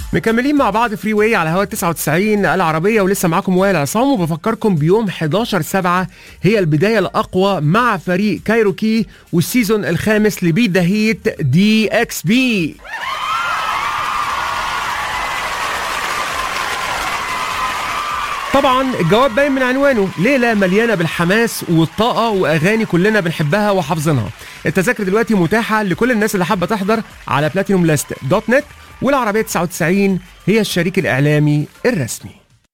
مكملين مع بعض فري واي على هوا 99 العربية ولسه معاكم وائل عصام وبفكركم بيوم 11 7 هي البداية الأقوى مع فريق كايروكي والسيزون الخامس لبيت ذا هيت دي اكس بي طبعا الجواب باين من عنوانه ليلة مليانة بالحماس والطاقة وأغاني كلنا بنحبها وحافظينها التذاكر دلوقتي متاحة لكل الناس اللي حابة تحضر على بلاتينوم لاست دوت نت والعربية 99 هي الشريك الإعلامي الرسمي